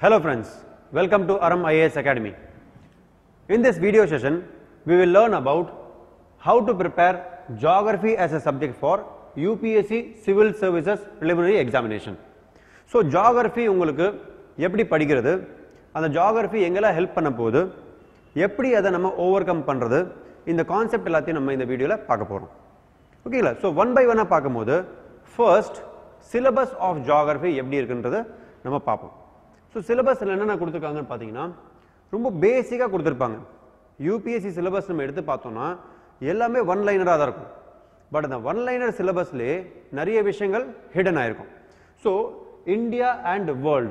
Hello friends, welcome to Aram IAS Academy. In this video session, we will learn about how to prepare geography as a subject for UPSC Civil Services Preliminary Examination. So geography உங்களுக்கு எப்படி படிக்கிறது அந்த geography எங்கெல்லாம் help பண்ண போகுது எப்படி அதை நம்ம ஓவர் கம் பண்ணுறது இந்த கான்செப்ட் எல்லாத்தையும் நம்ம இந்த வீடியோவில் பார்க்க போகிறோம் ஓகேங்களா ஸோ ஒன் பை ஒன்னாக பார்க்கும்போது ஃபர்ஸ்ட் சிலபஸ் ஆஃப் ஜாகிரஃபி எப்படி இருக்குன்றதை நம்ம பார்ப்போம் ஸோ சிலபஸில் என்னென்ன கொடுத்துருக்காங்கன்னு பார்த்தீங்கன்னா ரொம்ப பேசிக்காக கொடுத்துருப்பாங்க யூபிஎஸ்சி சிலபஸ் நம்ம எடுத்து பார்த்தோம்னா எல்லாமே ஒன் லைனராக தான் இருக்கும் பட் அந்த ஒன் லைனர் சிலபஸ்லேயே நிறைய விஷயங்கள் ஹிடன் ஆயிருக்கும் so India and world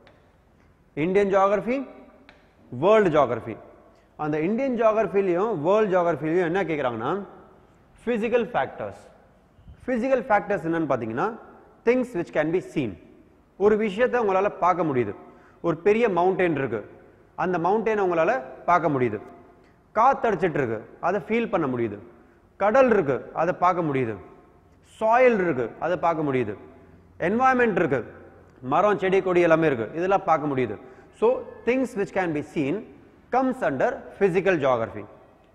Indian geography world geography அந்த இந்தியன் ஜாகிரஃபிலையும் வேர்ல்டு ஜாகிரஃபிலையும் என்ன கேட்குறாங்கன்னா ஃபிசிக்கல் ஃபேக்டர்ஸ் ஃபிசிக்கல் ஃபேக்டர்ஸ் என்னன்னு பார்த்தீங்கன்னா things which can be seen ஒரு விஷயத்தை உங்களால் பார்க்க முடியுது ஒரு பெரிய மவுண்டெயின் இருக்கு அந்த மவுண்டெயினை உங்களால் பார்க்க முடியுது காத்தடிச்சிட்டு இருக்கு அதை ஃபீல் பண்ண முடியுது கடல் இருக்கு அதை பார்க்க முடியுது சாயில் இருக்கு அதை பார்க்க முடியுது என்வாயன்மெண்ட் இருக்கு மரம் செடி கொடி எல்லாமே இருக்கு இதெல்லாம் பார்க்க முடியுது so things which can be seen comes under physical geography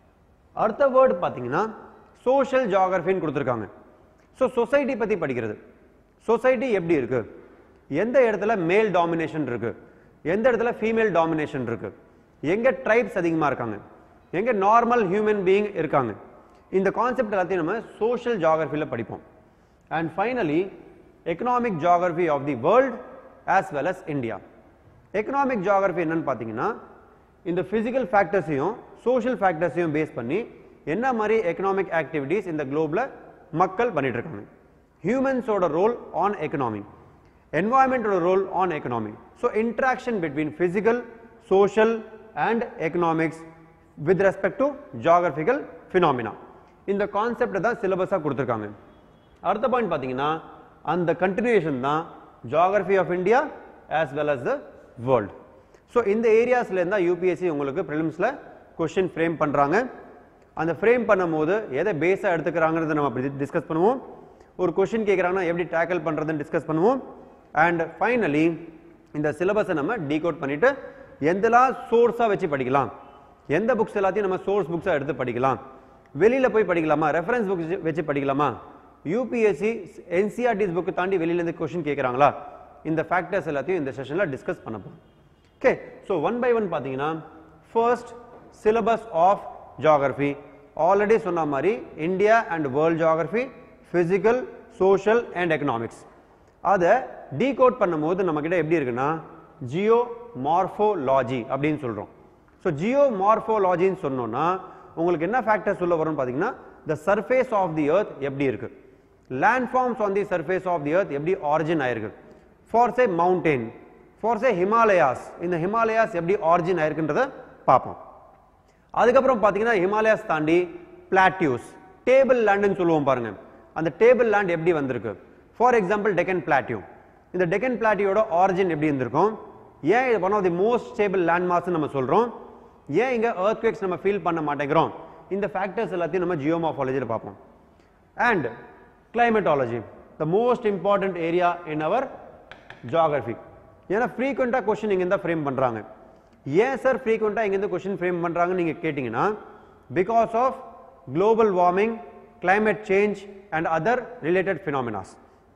அடுத்த வேர்டு பார்த்தீங்கன்னா சோஷியல் ஜாகிரஃபின்னு கொடுத்துருக்காங்க ஸோ சொசைட்டி பற்றி படிக்கிறது சொசைட்டி எப்படி இருக்கு எந்த இடத்துல மேல் டாமினேஷன் இருக்கு எந்த இடத்துல ஃபீமேல் டாமினேஷன் இருக்கு எங்க ட்ரைப்ஸ் அதிகமாக இருக்காங்க எங்க நார்மல் ஹியூமன் பீயிங் இருக்காங்க இந்த கான்செப்ட் எல்லாத்தையும் நம்ம சோஷியல் ஜாகிரஃபியில் படிப்போம் and finally economic geography of the world as well as India economic geography என்னன்னு பார்த்தீங்கன்னா இந்த ஃபிசிக்கல் ஃபேக்டர்ஸையும் சோஷியல் ஃபேக்டர்ஸையும் பேஸ் பண்ணி என்ன மாதிரி எக்கனாமிக் ஆக்டிவிட்டீஸ் இந்த குளோப்ல மக்கள் பண்ணிட்டு இருக்காங்க ஹியூமன்ஸோட ரோல் ஆன் எக்கனாமி என்வாயன்மெண்டோட role on economy so interaction between physical social and economics with respect to geographical phenomena இந்த கான்செப்டை தான் சிலபஸாக கொடுத்துருக்காங்க அடுத்த பாயிண்ட் பார்த்தீங்கன்னா அந்த கண்டினியூஷன் தான் geography of India as well as the world so இந்த ஏரியாஸ்ல இருந்தால் யூபிஎஸ்சி உங்களுக்கு ப்ரிலிம்ஸில் கொஷின் ஃப்ரேம் பண்ணுறாங்க அந்த ஃப்ரேம் பண்ணும்போது எதை பேஸாக எடுத்துக்கிறாங்கிறத நம்ம அப்படி டிஸ்கஸ் பண்ணுவோம் ஒரு கொஷின் கேட்குறாங்கன்னா எப்படி டேக்கிள் பண்ணுறதுன்னு டிஸ்கஸ் பண்ணுவோம் அண்ட் ஃபைனலி இந்த சிலபஸை நம்ம டீகோட் பண்ணிட்டு எந்தெல்லாம் சோர்ஸாக வச்சு படிக்கலாம் எந்த புக்ஸ் எல்லாத்தையும் நம்ம சோர்ஸ் புக்ஸாக எடுத்து படிக்கலாம் வெளியில் போய் படிக்கலாமா ரெஃபரன்ஸ் புக்ஸ் வச்சு படிக்கலாமா யூபிஎஸ்சி என்சிஆர்டிஸ் புக்கு தாண்டி வெளியிலேருந்து கொஷின் கேட்குறாங்களா இந்த ஃபேக்டர்ஸ் எல்லாத்தையும் இந்த செஷனில் டிஸ்கஸ் பண்ண போகிறோம் okay so one by one பார்த்தீங்கன்னா first syllabus of geography already சொன்ன மாதிரி India and world geography physical social and economics அதை டீகோட் பண்ணும்போது நம்மக்கிட்ட எப்படி இருக்குன்னா ஜியோ மார்ஃபோலாஜி அப்படின்னு சொல்கிறோம் ஸோ ஜியோ மார்ஃபோலாஜின்னு சொன்னோம்னா உங்களுக்கு என்ன ஃபேக்டர்ஸ் உள்ள வரும்னு பார்த்தீங்கன்னா the surface of the earth எப்படி இருக்கு land forms on the surface of the earth எப்படி ஆரிஜின் ஆயிருக்கு for say mountain for say Himalayas இந்த ஹிமாலயாஸ் எப்படி ஆரிஜின் ஆயிருக்குன்றத பார்ப்போம் அதுக்கப்புறம் பார்த்தீங்கன்னா ஹிமாலயாஸ் தாண்டி பிளாட்யூஸ் டேபிள் லேண்டுன்னு சொல்லுவோம் பாருங்க அந்த டேபிள் லேண்ட் எப்படி வந்திருக்கு ஃபார் எக்ஸாம்பிள் டெக்கன் பிளாட்யூ இந்த டெக்கன் பிளாட்டியோட ஆரிஜின் எப்படி இருந்திருக்கும் ஏன் இது one of the most stable land mass நம்ம சொல்றோம் ஏன் இங்க earthquakes நம்ம ஃபீல் பண்ண மாட்டேங்கிறோம் இந்த ஃபேக்டர்ஸ் எல்லாத்தையும் நம்ம ஜியோமாஃபாலஜியில் பார்ப்போம் and climatology the most important area in our geography ஏன்னா ஃப்ரீக்வெண்ட்டாக கொஷின் இங்கே தான் ஃப்ரேம் பண்ணுறாங்க ஏன் சார் ஃப்ரீக்வெண்ட்டாக இங்கேருந்து கொஷின் ஃப்ரேம் பண்ணுறாங்கன்னு நீங்கள் கேட்டிங்கன்னா because of global warming climate change and other related phenomenas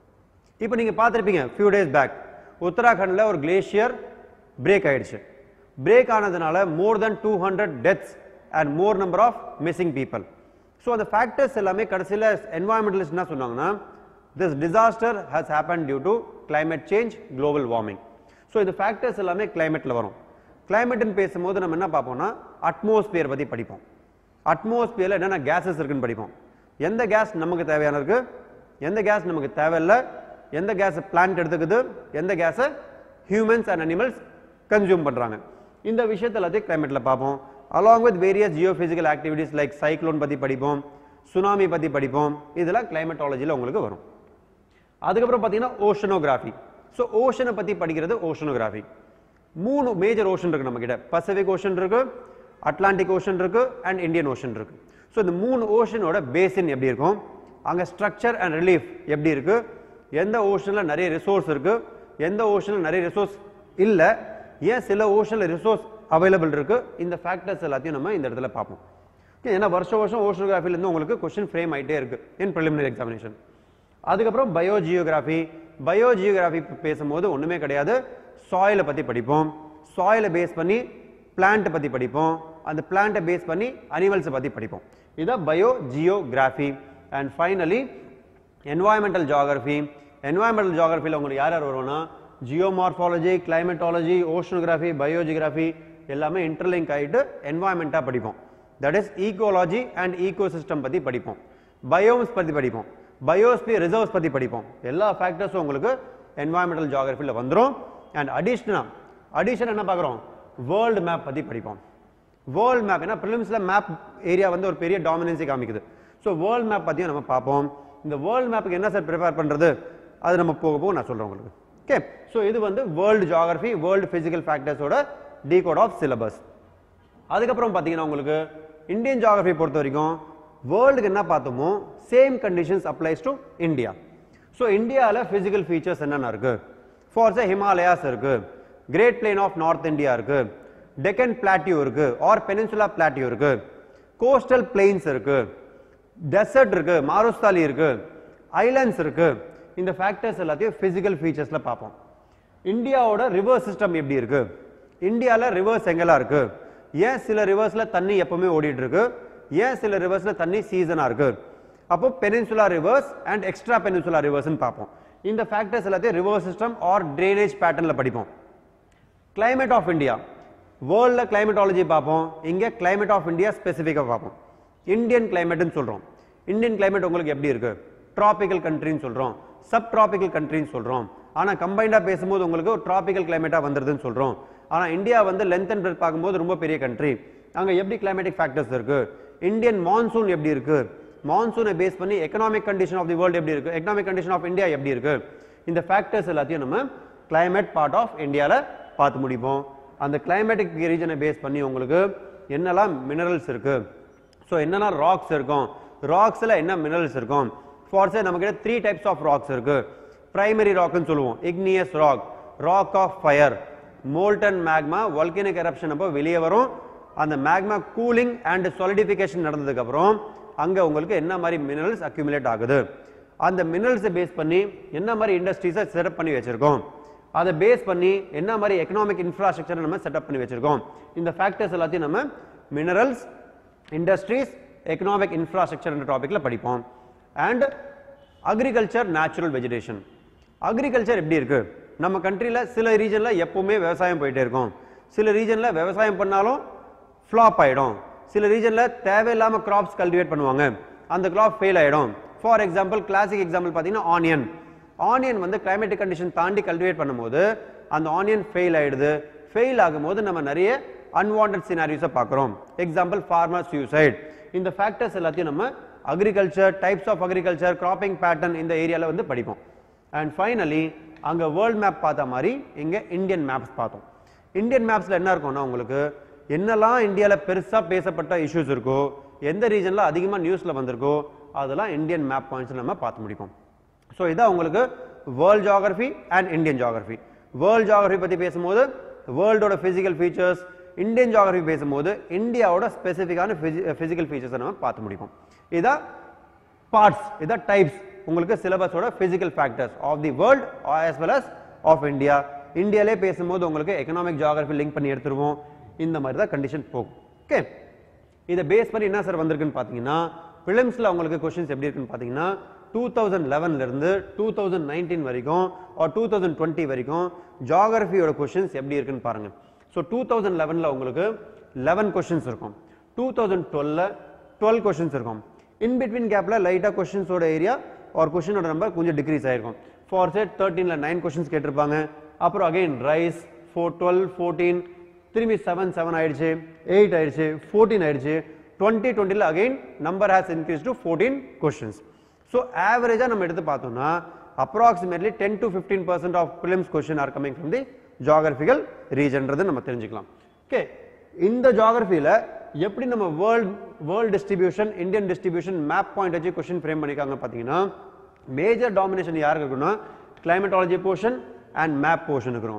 இப்போ நீங்கள் பார்த்துருப்பீங்க ஃபியூ டேஸ் பேக் உத்தராகண்டில் ஒரு கிளேஷியர் பிரேக் ஆயிடுச்சு பிரேக் ஆனதுனால more then two hundred deaths and more number of missing people so அந்த ஃபேக்டர்ஸ் எல்லாமே கடைசியில் என்வாயன்மெண்டலிஸ்ட் என்ன சொன்னாங்கன்னா this disaster has happen due to climate change global warming so இந்த factors எல்லாமே கிளைமேட்டில் வரும் கிளைமேட்னு பேசும்போது நம்ம என்ன பார்ப்போம்னா அட்மாஸ்பியர் பற்றி படிப்போம் அட்மாஸ்பியரில் என்னென்ன கேஸஸ் இருக்குன்னு படிப்போம் எந்த கேஸ் நமக்கு தேவையான இருக்கு எந்த கேஸ் நமக்கு தேவையில்லை எந்த கேஸ் பிளான்ட் எடுத்துக்குது எந்த கேஸை ஹியூமன்ஸ் அண்ட் அனிமல்ஸ் கன்சியூம் பண்ணுறாங்க இந்த விஷயத்தை எல்லாத்தையும் கிளைமேட்டில் பார்ப்போம் along with various geophysical activities like cyclone பற்றி படிப்போம் சுனாமி பற்றி படிப்போம் இதெல்லாம் கிளைமேட்டாலஜியில் உங்களுக்கு வரும் அதுக்கப்புறம் பார்த்தீங்கன்னா ஓஷனோகிராஃபி ஸோ ஓஷனை பற்றி படிக்கிறது ஓஷனோகிராஃபி மூணு மேஜர் ஓஷன் இருக்கு நம்ம கிட்ட பசிபிக் ஓஷன் இருக்கு அட்லாண்டிக் ஓஷன் இருக்கு அண்ட் இந்தியன் ஓஷன் இருக்கு ஸோ இந்த மூணு ஓஷனோட பேசின் எப்படி இருக்கும் அங்கே ஸ்ட்ரக்சர் அண்ட் ரிலீஃப் எப்படி இருக்கு எந்த ஓஷனில் நிறைய ரிசோர்ஸ் இருக்கு எந்த ஓஷனில் நிறைய ரிசோர்ஸ் இல்லை ஏன் சில ஓஷனில் ரிசோர்ஸ் அவைலபிள் இருக்கு இந்த ஃபேக்டர்ஸ் எல்லாத்தையும் நம்ம இந்த இடத்துல பார்ப்போம் Okay, ஏன்னா வருஷம் வருஷம் ஓஷனோகிராஃபிலேருந்து உங்களுக்கு கொஸ்டின் ஃப்ரேம் ஆகிட்டே இருக்கு இன் ப்ரிலிமினரி எக்ஸாமினேஷன் அதுக்கப்புறம் பயோ ஜியோகிராஃபி பயோ ஜியோகிராஃபி பேசும்போது ஒன்றுமே கிடையாது சாயிலை பற்றி படிப்போம் சாயிலை பேஸ் பண்ணி பிளான்ட்டை பற்றி படிப்போம் அந்த பிளான்ட்டை பேஸ் பண்ணி அனிமல்ஸை பற்றி படிப்போம் இதான் bio geography and finally environmental geography environmental ஜியாகிரஃபியில் உங்களுக்கு யார் யார் வருவோம்னா ஜியோமார்ஃபாலஜி கிளைமேட்டாலஜி ஓஷனோகிராஃபி பயோஜிகிராஃபி எல்லாமே இன்டர்லிங்க் ஆகிட்டு என்வாயன்மெண்ட்டாக படிப்போம் that is ecology and ecosystem பற்றி படிப்போம் பயோம்ஸ் பற்றி படிப்போம் பயோஸ்பி ரிசர்வ்ஸ் பற்றி படிப்போம் எல்லா ஃபேக்டர்ஸும் உங்களுக்கு என்வாயன்மெண்டல் ஜியாகிரஃபியில் வந்துடும் அண்ட் அடிஷ்னலாக அடிஷன் என்ன பார்க்குறோம் வேர்ல்டு மேப் பற்றி படிப்போம் வேர்ல்ட் மேப் ஏன்னா ப்ரிலிம்ஸில் மேப் ஏரியா வந்து ஒரு பெரிய டாமினன்சி காமிக்குது ஸோ வேர்ல்ட் மேப் பற்றியும் நம்ம பார்ப்போம் இந்த வேர்ல்ட் மேப்புக்கு என்ன சார் ப்ரிப்பேர் பண்ணுறது அது நம்ம போக போக நான் சொல்கிறேன் உங்களுக்கு ஓகே ஸோ இது வந்து வேர்ல்டு ஜியாகிரஃபி வேர்ல்டு ஃபிசிக்கல் ஃபேக்டர்ஸோட டீகோட் ஆஃப் சிலபஸ் அதுக்கப்புறம் பார்த்தீங்கன்னா உங்களுக்கு இந்தியன் ஜியாகிரஃபி பொறுத்த வரைக்கும் வேர்ல்டுக்கு என்ன பார்த்தோமோ same conditions applies to India so இந்தியாவில் ஃபிசிக்கல் ஃபீச்சர்ஸ் என்னென்ன இருக்கு ஃபார்ஸ் ஹிமாலயாஸ் இருக்கு great plain of north India இருக்கு டெக்கன் பிளாட்டியூ இருக்கு ஆர் பெனின்சுலா பிளாட்டியூ இருக்கு கோஸ்டல் பிளெயின்ஸ் இருக்கு டெசர்ட் இருக்கு மாருஸ்தாலி இருக்கு ஐலாண்ட்ஸ் இருக்கு இந்த ஃபேக்டர்ஸ் எல்லாத்தையும் பிசிக்கல் ஃபீச்சர்ஸ்ல பார்ப்போம் இந்தியாவோட ரிவர் சிஸ்டம் எப்படி இருக்கு இந்தியால ரிவர்ஸ் எங்கெல்லாம் இருக்கு ஏன் சில ரிவர்ஸ்ல தண்ணி எப்பவுமே ஓடிட்டு இருக்கு ஏன் சில ரிவர்ஸ்ல தண்ணி சீசனா இருக்கு அப்போ peninsula rivers and extra peninsula ரிவர்ஸ்னு பார்ப்போம் இந்த ஃபேக்டர்ஸ் எல்லாத்தையும் ரிவர் சிஸ்டம் ஆர் ட்ரைனேஜ் பேட்டர்ன்ல படிப்போம் கிளைமேட் ஆஃப் இந்தியா வேர்ல்டில் கிளைமேட்டாலஜி பார்ப்போம் இங்கே கிளைமேட் ஆஃப் இந்தியா ஸ்பெசிஃபிக்காக பார்ப்போம் இந்தியன் கிளைமேட்னு சொல்கிறோம் இந்தியன் கிளைமேட் உங்களுக்கு எப்படி இருக்கு ட்ராபிக்கல் கண்ட்ரின்னு சொல்கிறோம் சப் ட்ராபிக்கல் கண்ட்ரின்னு சொல்கிறோம் ஆனால் கம்பைண்டாக பேசும்போது உங்களுக்கு ஒரு ட்ராபிக்கல் கிளைமேட்டாக வந்துருதுன்னு சொல்கிறோம் ஆனால் இந்தியா வந்து லென்த் அண்ட் பிரெத் பார்க்கும்போது ரொம்ப பெரிய கண்ட்ரி அங்கே எப்படி கிளைமேட்டிக் ஃபேக்டர்ஸ் இருக்கு இந்தியன் மான்சூன் எப்படி இருக்கு மான்சூனை பேஸ் பண்ணி economic condition of the world எப்படி இருக்கு எக்கனாமிக் கண்டிஷன் ஆஃப் இந்தியா எப்படி இருக்கு இந்த ஃபேக்டர்ஸ் எல்லாத்தையும் நம்ம கிளைமேட் பார்ட் ஆஃப் இந்தியாவில் பார்த்து முடிப்போம் அந்த கிளைமேட்டிக் ரீஜனை பேஸ் பண்ணி உங்களுக்கு என்னெல்லாம் மினரல்ஸ் இருக்கு ஸோ என்னென்ன ராக்ஸ் இருக்கும் ராக்ஸில் என்ன மினரல்ஸ் இருக்கும் ஃபார்ஸே நம்மக்கிட்ட த்ரீ டைப்ஸ் ஆஃப் ராக்ஸ் இருக்கு பிரைமரி ராக்னு சொல்லுவோம் igneous rock rock of fire molten magma volcanic eruption அப்போ வெளியே வரும் அந்த மேக்மா கூலிங் அண்ட் சொலிடிஃபிகேஷன் நடந்ததுக்கு அப்புறம் அங்க உங்களுக்கு என்ன மாதிரி மினரல்ஸ் அக்யூமுலேட் ஆகுது அந்த மினரல்ஸை பேஸ் பண்ணி என்ன மாதிரி இண்டஸ்ட்ரீஸை செட்டப் பண்ணி வச்சிருக்கோம் அதை பேஸ் பண்ணி என்ன மாதிரி எக்கனாமிக் இன்ஃப்ராஸ்ட்ரக்சர் நம்ம செட்டப் பண்ணி வச்சிருக்கோம் இந்த ஃபேக்டர்ஸ் எல்லாத்தையும் நம்ம மினரல்ஸ் இண்டஸ்ட்ரீஸ் எக்கனாமிக் இன்ஃப்ராஸ்ட்ரக்சர் என்ற டாபிக்ல படிப்போம் and agriculture natural vegetation agriculture எப்படி இருக்கு நம்ம கண்ட்ரியில் சில ரீஜனில் எப்பவுமே விவசாயம் போயிட்டே இருக்கும் சில ரீஜனில் விவசாயம் பண்ணாலும் ஃப்ளாப் ஆயிடும் சில ரீஜனில் தேவையில்லாமல் கிராப்ஸ் கல்டிவேட் பண்ணுவாங்க அந்த கிராப் ஃபெயில் ஆயிடும் ஃபார் எக்ஸாம்பிள் கிளாசிக் எக்ஸாம்பிள் பார்த்தீங்கன்னா ஆனியன் ஆனியன் வந்து கிளைமேட்டிக் கண்டிஷன் தாண்டி கல்டிவேட் பண்ணும்போது அந்த ஆனியன் ஃபெயில் ஆயிடுது ஃபெயில் ஆகும்போது நம்ம நிறைய அன்வான்ட் சினாரியோஸை பார்க்குறோம் எக்ஸாம்பிள் ஃபார்மர் சூசைட் இந்த ஃபேக்டர்ஸ் எல்லாத்தையும் நம்ம agriculture types of agriculture cropping pattern இந்த ஏரியாவில் வந்து படிப்போம் அண்ட் ஃபைனலி அங்கே வேர்ல்ட் மேப் பார்த்த மாதிரி இங்கே இந்தியன் மேப்ஸ் பார்த்தோம் இந்தியன் மேப்ஸில் என்ன இருக்கும்னா உங்களுக்கு என்னெல்லாம் இந்தியாவில் பெருசாக பேசப்பட்ட இஷ்யூஸ் இருக்கோ எந்த ரீஜனில் அதிகமாக நியூஸில் வந்திருக்கோ அதெல்லாம் இந்தியன் மேப் பாயிண்ட்ஸ் நம்ம பார்த்து முடிப்போம் ஸோ இதான் உங்களுக்கு world geography and Indian geography world geography பற்றி பேசும்போது வேர்ல்டோட ஃபிசிக்கல் ஃபீச்சர்ஸ் இந்தியன் ஜியாகிரபி பேசும்போது இந்தியாவோட ஸ்பெசிஃபிக்கான ஃபிசிக்கல் ஃபீச்சர்ஸை நம்ம பார்த்து முடிப்போம் இதான் பார்ட்ஸ் இதான் டைப்ஸ் உங்களுக்கு சிலபஸோட physical factors of the world as well as of India இந்தியாலே பேசும்போது உங்களுக்கு எக்கனாமிக் ஜியாகிரபி லிங்க் பண்ணி எடுத்துருவோம் இந்த மாதிரி தான் கண்டிஷன் போகும் ஓகே இதை பேஸ் பண்ணி என்ன சார் வந்திருக்குன்னு பார்த்தீங்கன்னா பிலிம்ஸில் உங்களுக்கு கொஸ்டின்ஸ் எப்படி இருக்குன்னு பார்த்தீங்கன்னா டூ தௌசண்ட் லெவன்லேருந்து டூ தௌசண்ட் நைன்டீன் வரைக்கும் ஆர் டூ தௌசண்ட் டுவெண்ட்டி வரைக்கும் ஜியாகிரபியோட கொஸ்டின்ஸ் எப்படி இருக்குன்னு பாருங்க ஸோ டூ தௌசண்ட் லெவனில் உங்களுக்கு லெவன் கொஸ்டின்ஸ் இருக்கும் டூ தௌசண்ட் டுவெல்ல டுவெல் கொஸ்டின்ஸ் இருக்கும் இன் பிட்வீன் கேப்பில் லைட்டாக கொஸ்டின்ஸோட ஏரியா ஒரு கொஸ்டினோட நம்பர் கொஞ்சம் டிக்ரீஸ் ஆயிருக்கும் ஃபார் செட் தேர்ட்டீனில் நைன் கொஸ்டின்ஸ் கேட்டிருப்பாங்க அப்புறம் again rise four twelve fourteen திரும்பி செவன் செவன் ஆயிடுச்சு எயிட் ஆயிடுச்சு ஃபோர்டீன் ஆயிடுச்சு டுவெண்ட்டி டுவெண்ட்டியில் again number has increase to fourteen questions so ஆவரேஜாக நம்ம எடுத்து பார்த்தோம்னா approximately ten to fifteen percent of prelims question are coming from தி ஜாகிரபிக்கல் ரீஜன்றது நம்ம தெரிஞ்சுக்கலாம் ஓகே இந்த ஜாகிரபியில் எப்படி நம்ம world world distribution Indian distribution map point வச்சு கொஸ்டின் ஃப்ரேம் பண்ணிருக்காங்க பார்த்தீங்கன்னா மேஜர் டாமினேஷன் யாருக்கு இருக்குன்னா climatology portion and map portion இருக்கிறோம்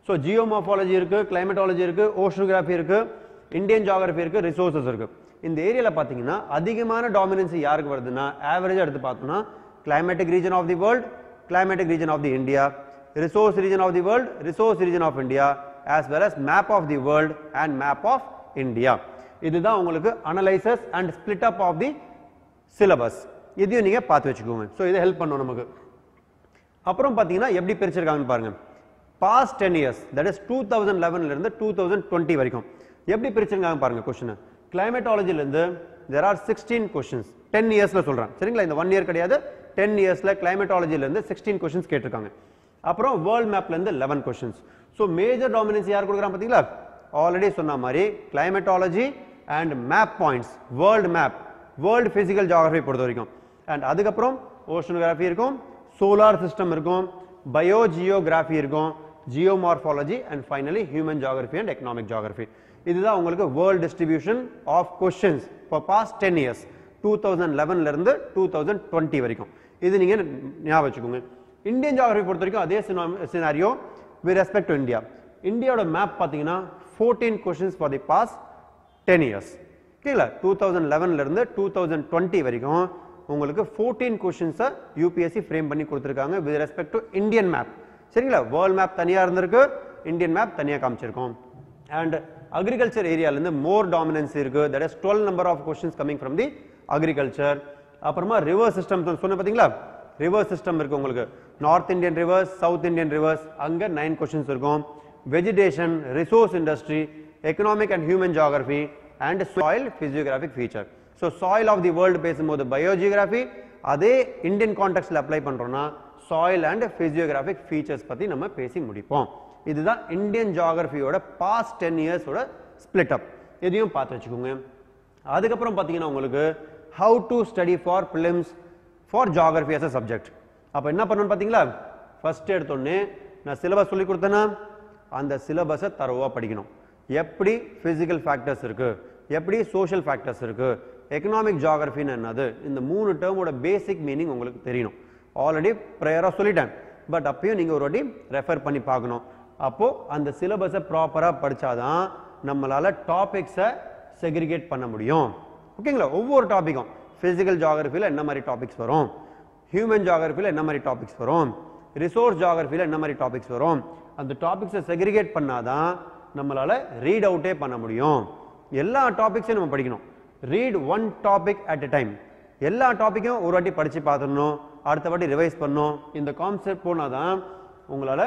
ஸோ ஜியோமார்ஃபாலஜி இருக்கு கிளைமேட்டாலஜி இருக்கு ஓஷனோகிராஃபி இருக்கு இந்தியன் ஜியாகிரபி இருக்கு ரிசோர்சஸ் இருக்கு இந்த ஏரியால பாத்தீங்கன்னா அதிகமான டாமினன்சி யாருக்கு வருதுன்னா ஆவரேஜா எடுத்து பார்த்தோம்னா climatic region of the world climatic region of the India resource region of the world resource region of India as well as map of the world and map of India இதுதான் உங்களுக்கு analysis and split up of the syllabus இதையும் நீங்க பார்த்து வச்சுக்கோங்க so இதை help பண்ணும் நமக்கு அப்புறம் பார்த்தீங்கன்னா எப்படி பிரிச்சிருக்காங்கன்னு பாருங்க past ten years that is two thousand லெவன்ல இருந்து டூ தௌசண்ட் டுவெண்ட்டி வரைக்கும் எப்படி பிரிச்சிருக்காங்க பாருங்க கொஸ்டின் கிளைமேட்டாலஜில இருந்து there are sixteen questions ten இயர்ஸ்ல சொல்றேன் சரிங்களா இந்த ஒன் இயர் கிடையாது டென் இயர்ஸ்ல கிளைமேட்டாலஜில இருந்து சிக்ஸ்டீன் கொஸ்டின்ஸ் கேட்டிருக்காங்க அப்புறம் வேர்ல்ட் மேப்ல இருந்து eleven questions so major dominance யார் கொடுக்குறாங்க பார்த்தீங்களா ஆல்ரெடி சொன்ன மாதிரி climatology and map points world map world physical geography பொறுத்த வரைக்கும் அண்ட் அதுக்கப்புறம் ஓஷனோகிராஃபி இருக்கும் சோலார் சிஸ்டம் இருக்கும் பயோ ஜியோகிராஃபி இருக்கும் geomorphology and finally human geography and economic geography இதுதான் உங்களுக்கு world distribution of questions for past ten years two thousand லெவன்ல இருந்து டூ தௌசண்ட் டுவெண்ட்டி வரைக்கும் இது நீங்க ஞாபகம் வச்சுக்கோங்க இந்தியன் ஜியாகிரபி பொறுத்த வரைக்கும் அதே scenario with respect to India இந்தியாவோட மேப் பார்த்தீங்கன்னா fourteen questions for the past ten years ஓகேங்களா டூ தௌசண்ட் லெவன்ல இருந்து டூ தௌசண்ட் டுவெண்ட்டி வரைக்கும் உங்களுக்கு ஃபோர்டீன் கொஸ்டின்ஸை யூபிஎஸ்சி ஃப்ரேம் பண்ணி கொடுத்துருக்காங்க with respect to Indian map சரிங்களா வேர்ல்ட் மேப் தனியாக இருந்திருக்கு இந்தியன் மேப் தனியாக காமிச்சிருக்கோம் அண்ட் அக்ரிகல்ச்சர் ஏரியாலேருந்து மோர் டாமினன்ஸ் இருக்கு that is twelve number of questions coming from the agriculture அப்புறமா ரிவர் சிஸ்டம் சொன்ன பார்த்தீங்களா ரிவர் சிஸ்டம் இருக்கு உங்களுக்கு north Indian rivers south Indian rivers அங்கே நைன் கொஸ்டின்ஸ் இருக்கும் vegetation resource industry economic and human geography and soil physiographic feature so soil of the world பேசும்போது பயோஜியோகிராஃபி அதே Indian கான்டெக்ட்ல அப்ளை பண்றோம்னா சாயில் அண்ட் பிசியோகிராஃபிக் ஃபீச்சர்ஸ் பத்தி நம்ம பேசி முடிப்போம் இதுதான் இந்தியன் ஜியாகிரபியோட பாஸ்ட் டென் இயர்ஸோட ஸ்பிளிட் அப் இதையும் பார்த்து வச்சுக்கோங்க அதுக்கப்புறம் பார்த்தீங்கன்னா உங்களுக்கு how to study for prelims for geography as a subject அப்போ என்ன பண்ணணும்னு பார்த்தீங்களா ஃபர்ஸ்ட் எடுத்தோடனே நான் சிலபஸ் சொல்லி கொடுத்தேன்னா அந்த சிலபஸை தரவா படிக்கணும் எப்படி பிசிக்கல் ஃபேக்டர்ஸ் இருக்கு எப்படி சோஷியல் ஃபேக்டர்ஸ் இருக்கு எக்கனாமிக் ஜியாகிரபின்னு என்னது இந்த மூணு டேர்மோட பேசிக் மீனிங் உங்களுக்கு தெரியணும் ஆல்ரெடி ப்ரேயராக சொல்லிட்டேன் பட் அப்பயும் நீங்கள் ஒரு வாட்டி ரெஃபர் பண்ணி பார்க்கணும் அப்போ அந்த சிலபஸை ப்ராப்பராக படிச்சாதான் நம்மளால டாபிக்ஸை செக்ரிகேட் பண்ண முடியும் ஓகேங்களா ஒவ்வொரு டாப்பிக்கும் ஃபிசிக்கல் ஜியாகிரபியில் என்ன மாதிரி டாபிக்ஸ் வரும் ஹியூமன் ஜியாகிரபியில் என்ன மாதிரி டாபிக்ஸ் வரும் ரிசோர்ஸ் ஜியாகிரபியில் என்ன மாதிரி டாபிக்ஸ் வரும் அந்த டாபிக்ஸை செக்ரிகேட் பண்ணாதான் நம்மளால ரீட் அவுட்டே பண்ண முடியும் எல்லா டாபிக்ஸையும் நம்ம படிக்கணும் read one topic at a time எல்லா டாப்பிக்கும் ஒரு வாட்டி படிச்சு பார்த்துடணும் அடுத்த வாட்டி ரிவைஸ் பண்ணணும் இந்த கான்செப்ட் போனாதான் உங்களால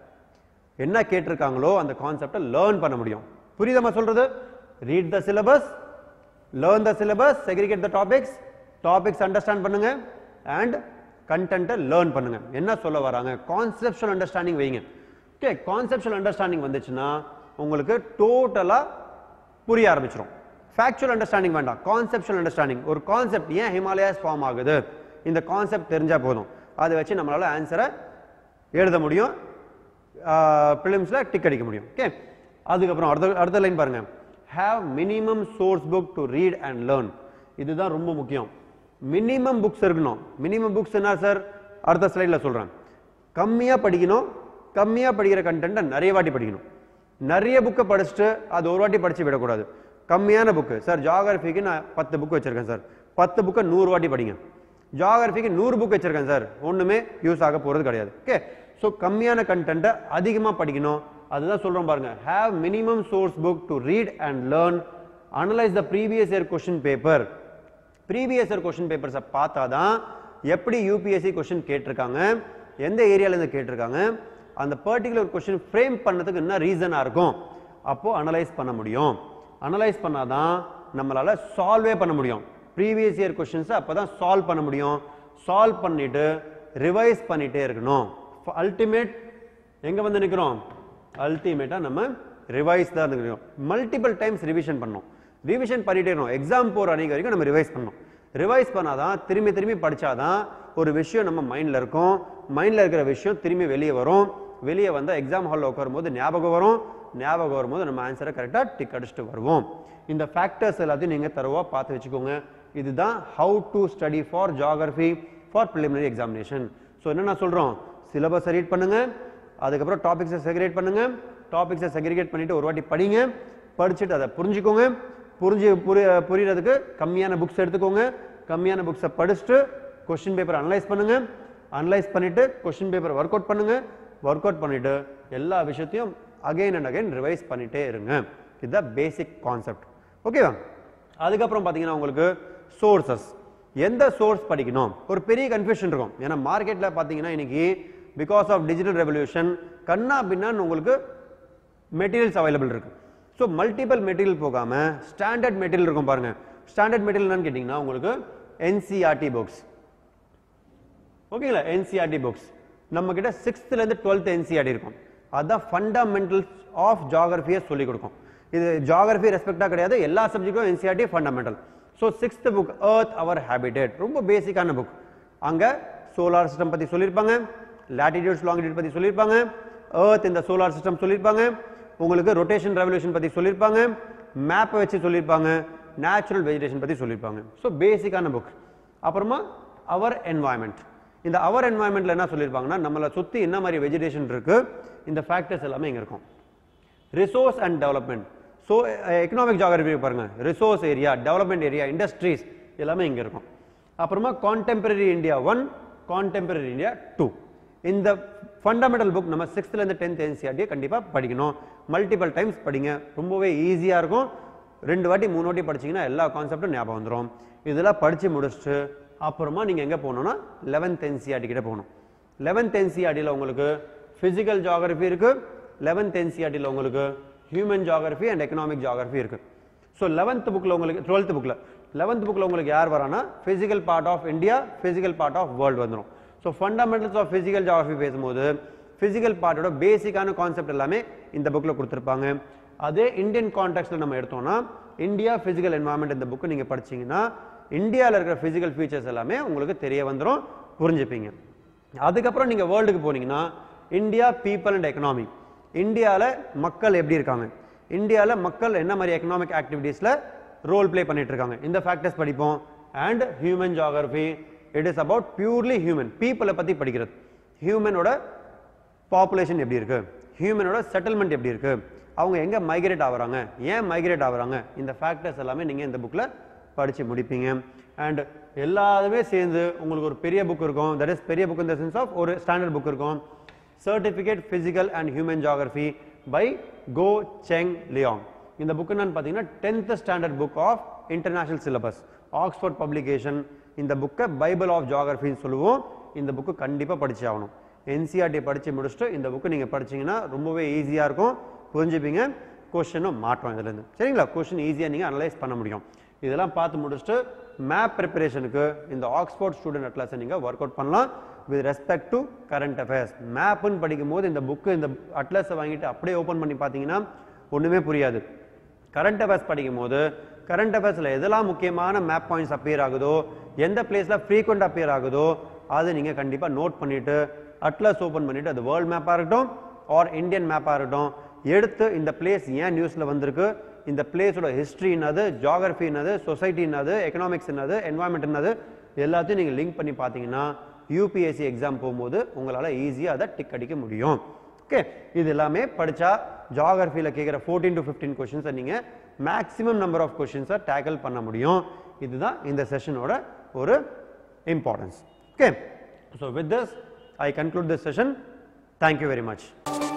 என்ன கேட்டிருக்காங்களோ அந்த கான்செப்டை லேர்ன் பண்ண முடியும் புரியுதமா சொல்றது read the syllabus learn the syllabus segregate the topics topics understand பண்ணுங்க அண்ட் கண்டென்ட்டை லேர்ன் பண்ணுங்க என்ன சொல்ல வராங்க கான்செப்ஷுவல் அண்டர்ஸ்டாண்டிங் வைங்க ஓகே கான்செப்ஷுவல் அண்டர்ஸ்டாண்டிங் வந்துச்சுன்னா உங்களுக்கு டோட்டலா புரிய ஆரம்பிச்சிடும் ஃபேக்சுவல் அண்டர்ஸ்டாண்டிங் வேண்டாம் கான்செப்ஷுவல் அண்டர்ஸ்டாண்டிங் ஒரு கான்செப்ட் ஏன் ஹிமாலயாஸ் ஃபார்ம் ஆகுது இந்த கான்செப்ட் தெரிஞ்சா போதும் அதை வச்சு நம்மளால ஆன்சரை எழுத முடியும் ப்ரிலிம்ஸில் டிக் அடிக்க முடியும் ஓகே அதுக்கப்புறம் அடுத்த அடுத்த லைன் பாருங்க have minimum source book to read and learn இதுதான் ரொம்ப முக்கியம் மினிமம் புக்ஸ் இருக்கணும் மினிமம் புக்ஸ் என்ன சார் அடுத்த ஸ்லைடில் சொல்கிறேன் கம்மியாக படிக்கணும் கம்மியாக படிக்கிற கண்டென்ட்டை நிறைய வாட்டி படிக்கணும் நிறைய புக்கை படிச்சுட்டு அது ஒரு வாட்டி படிச்சு விடக்கூடாது கம்மியான புக்கு சார் ஜாகிரபிக்கு நான் பத்து புக் வச்சிருக்கேன் சார் பத்து புக்கை நூறு வாட்டி படிங்க ஜாகிரபிக்கு நூறு புக் வச்சிருக்கேன் சார் ஒண்ணுமே யூஸ் ஆக போறது கிடையாது ஓகே ஸோ கம்மியான கண்டென்ட்டை அதிகமாக படிக்கணும் அதுதான் சொல்றோம் பாருங்க have minimum source book to read and learn analyse the previous year question paper previous year question பேப்பர்ஸை பார்த்தா தான் எப்படி யூபிஎஸ்சி கொஸ்டின் கேட்டிருக்காங்க எந்த ஏரியால இருந்து கேட்டிருக்காங்க அந்த பர்டிகுலர் கொஸ்டின் ஃப்ரேம் பண்ணதுக்கு என்ன ரீசனாக இருக்கும் அப்போ அனலைஸ் பண்ண முடியும் அனலைஸ் பண்ணாதான் நம்மளால சால்வே பண்ண முடியும் ப்ரீவியஸ் இயர் கொஸ்டின்ஸை அப்போ தான் சால்வ் பண்ண முடியும் சால்வ் பண்ணிட்டு ரிவைஸ் பண்ணிட்டே இருக்கணும் அல்டிமேட் எங்க வந்து நிற்கிறோம் அல்டிமேட்டாக நம்ம ரிவைஸ் தான் நிற்கிறோம் மல்டிபிள் டைம்ஸ் ரிவிஷன் பண்ணோம் ரிவிஷன் பண்ணிட்டே இருக்கணும் எக்ஸாம் போகிற அன்னைக்கு வரைக்கும் நம்ம ரிவைஸ் பண்ணணும் ரிவைஸ் பண்ணாதான் திரும்பி திரும்பி படிச்சாதான் ஒரு விஷயம் நம்ம மைண்ட்ல இருக்கும் மைண்ட்ல இருக்கிற விஷயம் திரும்பி வெளியே வரும் வெளியே வந்தா எக்ஸாம் ஹாலில் உட்காரும் போது ஞாபகம் வரும் ஞாபகம் வரும்போது நம்ம ஆன்சரை கரெக்டாக டிக் அடிச்சுட்டு வருவோம் இந்த ஃபேக்டர்ஸ் எல்லாத்தையும் நீங்கள் தரவா பார்த்து வச்சுக்கோங்க இதுதான் how to study for geography for preliminary examination so என்ன நான் சொல்கிறோம் சிலபஸை ரீட் பண்ணுங்க அதுக்கப்புறம் டாபிக்ஸை செக்ரிகேட் பண்ணுங்க டாபிக்ஸை செக்ரிகேட் பண்ணிட்டு ஒரு வாட்டி படிங்க படிச்சுட்டு அதை புரிஞ்சுக்கோங்க புரிஞ்சு புரிய புரியறதுக்கு கம்மியான புக்ஸ் எடுத்துக்கோங்க கம்மியான புக்ஸை படிச்சுட்டு கொஸ்டின் பேப்பர் அனலைஸ் பண்ணுங்க அனலைஸ் பண்ணிட்டு கொஸ்டின் பேப்பர் ஒர்க் அவுட் பண்ணுங்க ஒர்க் அவுட் பண்ணிட்டு எல்லா விஷயத்தையும் அகைன் அண்ட் அகைன் ரிவைஸ் பண்ணிட்டே இருங்க இதுதான் பேசிக் கான்செப்ட் ஓகேவா அதுக்கப்புறம் பார்த்தீங்கன்னா உங்களுக்கு சோர்சஸ் எந்த சோர்ஸ் படிக்கணும் ஒரு பெரிய கன்ஃபியூஷன் இருக்கும் ஏன்னா மார்க்கெட்டில் பார்த்தீங்கன்னா இன்னைக்கு பிகாஸ் ஆஃப் டிஜிட்டல் ரெவல்யூஷன் கண்ணா பின்னான்னு உங்களுக்கு மெட்டீரியல்ஸ் அவைலபிள் இருக்கு ஸோ மல்டிபிள் மெட்டீரியல் போகாம ஸ்டாண்டர்ட் மெட்டீரியல் இருக்கும் பாருங்க ஸ்டாண்டர்ட் மெட்டீரியல் என்னன்னு கேட்டிங்கன்னா உங்களுக்கு என்சிஆர்டி புக்ஸ் ஓகேங்களா என்சிஆர்டி புக்ஸ் நம்ம கிட்ட சிக்ஸ்த்ல இருந்து டுவெல்த் என்சிஆர்டி இருக்கும் அதான் ஃபண்டமெண்டல்ஸ் ஆஃப் ஜாகிரபியை சொல்லிக் கொடுக்கும் இது ஜாகிரபி ரெஸ்பெக்டா கிடையாது எல்லா சப்ஜெக்டும் NCERT fundamental so sixth book earth our habitat ரொம்ப பேசிக்கான புக் அங்க சோலார் சிஸ்டம் பத்தி சொல்லியிருப்பாங்க லாட்டிடியூட்ஸ் லாங்கிடியூட் பத்தி சொல்லியிருப்பாங்க எர்த் இந்த சோலார் சிஸ்டம் சொல்லியிருப்பாங்க உங்களுக்கு ரொட்டேஷன் ரெவல்யூஷன் பத்தி சொல்லியிருப்பாங்க மேப்பை வச்சு சொல்லியிருப்பாங்க நேச்சுரல் வெஜிடேஷன் பத்தி சொல்லியிருப்பாங்க ஸோ பேசிக்கான புக் அப்புறமா அவர் என்வாயன்மெண்ட் இந்த அவர் என்வாயன்மெண்ட்ல என்ன சொல்லியிருப்பாங்கன்னா நம்மளை சுத்தி என்ன மாதிரி வெஜிடேஷன் இருக்கு இந்த ஃபேக்டர்ஸ் எல்லாமே இங்க இருக்கும் resource and development so economic geography பாருங்க resource area development area industries எல்லாமே இங்க இருக்கும் அப்புறமா contemporary India one contemporary India two இந்த ஃபண்டமெண்டல் புக் நம்ம சிக்ஸ்த்ல இருந்து டென்த் என்சிஆர்டியை கண்டிப்பா படிக்கணும் மல்டிபிள் டைம்ஸ் படிங்க ரொம்பவே ஈஸியா இருக்கும் ரெண்டு வாட்டி மூணு வாட்டி படிச்சீங்கன்னா எல்லா கான்செப்டும் ஞாபகம் வந்துடும் இதெல்லாம் படிச்சு முடிச்சுட்டு அப்புறமா நீங்க எங்க போகணும்னா லெவன்த் என்சிஆர்டி கிட்ட போகணும் லெவன்த் என்சிஆர்டியில் உங்களுக்கு பிசிக்கல் ஜாகிரபி இருக்கு லெவன்த் என்சிஆர்டியில் உங்களுக்கு human geography and economic geography இருக்கு ஸோ லெவன்த் புக்கில் உங்களுக்கு டுவெல்த் புக்கில் லெவன்த் புக்கில் உங்களுக்கு யார் வரானா physical part of India physical part of world வந்துடும் so fundamentals of physical geography பேசும்போது பிசிக்கல் பார்ட்டோட பேசிக்கான கான்செப்ட் எல்லாமே இந்த புக்கில் கொடுத்துருப்பாங்க அதே இந்தியன் கான்டெக்ட்ல நம்ம எடுத்தோம்னா இந்தியா பிசிக்கல் என்வாயன்மெண்ட் இந்த புக்கு நீங்கள் படிச்சீங்கன்னா இந்தியாவில் இருக்கிற பிசிக்கல் ஃபீச்சர்ஸ் எல்லாமே உங்களுக்கு தெரிய வந்துடும் புரிஞ்சுப்பீங்க அதுக்கப்புறம் நீங்கள் வேர்ல்டுக்கு போனீங்கன்னா இந்தியா பீப்புள் அண்ட் எக்கனாமி இந்தியாவில் மக்கள் எப்படி இருக்காங்க இந்தியாவில் மக்கள் என்ன மாதிரி எக்கனாமிக் ஆக்டிவிட்டீஸில் ரோல் ப்ளே பண்ணிட்டு இருக்காங்க இந்த ஃபேக்டர்ஸ் படிப்போம் and human geography it is about purely human பீப்புளை பற்றி படிக்கிறது ஹியூமனோட பாப்புலேஷன் எப்படி இருக்கு ஹியூமனோட செட்டில்மெண்ட் எப்படி இருக்கு அவங்க எங்க மைக்ரேட் ஆகுறாங்க ஏன் மைக்ரேட் ஆகுறாங்க இந்த ஃபேக்டர்ஸ் எல்லாமே நீங்க இந்த புக்ல படிச்சு முடிப்பீங்க அண்ட் எல்லாருமே சேர்ந்து உங்களுக்கு ஒரு பெரிய புக் இருக்கும் தட் இஸ் பெரிய புக் இந்த சென்ஸ் ஆஃப் ஒரு ஸ்டாண்டர்ட் புக் இருக்கும் certificate physical and human geography by Goh Cheng Leong இந்த புக் என்னன்னு பார்த்தீங்கன்னா tenth standard book of international syllabus Oxford publication இந்த புக்கை பைபிள் ஆஃப் ஜாகிரபின்னு சொல்லுவோம் இந்த புக்கு கண்டிப்பாக படிச்சு ஆகணும் என்சிஆர்டி படித்து முடிச்சுட்டு இந்த புக்கு நீங்கள் படிச்சீங்கன்னா ரொம்பவே ஈஸியாக இருக்கும் புரிஞ்சுப்பீங்க கொஸ்டினும் மாட்டோம் இதுலேருந்து சரிங்களா கொஸ்டின் ஈஸியாக நீங்கள் அனலைஸ் பண்ண முடியும் இதெல்லாம் பார்த்து முடிச்சுட்டு மேப் ப்ரிப்பரேஷனுக்கு இந்த ஆக்ஸ்போர்ட் ஸ்டூடெண்ட் அட்லாஸை நீங்கள் ஒர்க் அவுட் பண்ணலாம் with respect to current affairs மேப்புன்னு படிக்கும்போது இந்த புக்கு இந்த அட்லஸை வாங்கிட்டு அப்படியே ஓப்பன் பண்ணி பார்த்தீங்கன்னா ஒன்றுமே புரியாது கரண்ட் அஃபேர்ஸ் படிக்கும் போது கரண்ட் அஃபேர்ஸில் எதெல்லாம் முக்கியமான மேப் பாயிண்ட்ஸ் அப்பியர் ஆகுதோ எந்த பிளேஸில் ஃப்ரீக்வெண்ட் அப்பியர் ஆகுதோ அதை நீங்கள் கண்டிப்பாக நோட் பண்ணிவிட்டு அட்லஸ் ஓப்பன் பண்ணிவிட்டு அது வேர்ல்ட் மேப்பாக இருக்கட்டும் ஆர் இந்தியன் மேப்பாக இருக்கட்டும் எடுத்து இந்த பிளேஸ் ஏன் நியூஸில் வந்திருக்கு இந்த பிளேஸோட ஹிஸ்ட்ரி என்னது ஜாகிரபி என்னது சொசைட்டி என்னது எக்கனாமிக்ஸ் என்னது என்வாயன்மெண்ட் என்னது எல்லாத்தையும் நீங்கள் லிங்க் பண்ணி பார்த்தீங்கன்னா யூபிஎஸ்சி எக்ஸாம் போகும்போது உங்களால் ஈஸியாக அதை டிக் அடிக்க முடியும் ஓகே இது எல்லாமே படிச்சா ஜாகிரபியில் கேட்குற ஃபோர்டீன் டு ஃபிஃப்டீன் கொஷின்ஸை நீங்கள் மேக்ஸிமம் நம்பர் ஆஃப் கொஷின்ஸை டேக்கிள் பண்ண முடியும் இதுதான் இந்த செஷனோட ஒரு importance okay so with this I conclude this session thank you very much